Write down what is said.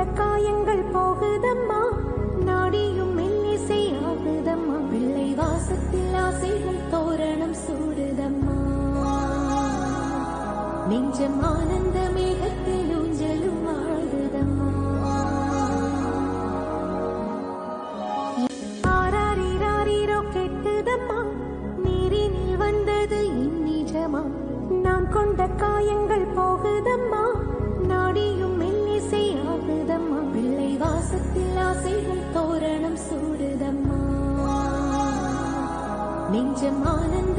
காயங்கள் போகுதம்மா நாடியும் மெல்லிசை ஆகுதம்மா பிள்ளை வாசத்தில் ஆசைகள் தோரணம் சூடுதம்மா நெஞ்சம் ஆனந்த மேகத்தில் ஊஞ்சலும் ஆடுதம்மா ஆராரிராரிரோ கெட்டுதம்மா நீரினில் வந்தது இந்நிஜமா நான் கொண்ட காயங்கள் போகுதம்மா நாடியும் மெல்லிசை ஆகுதம்மா பிள்ளை வாசத்தில் ஆசைகள் தோரணம் சூடுதம்மா நெஞ்சம் ஆனந்த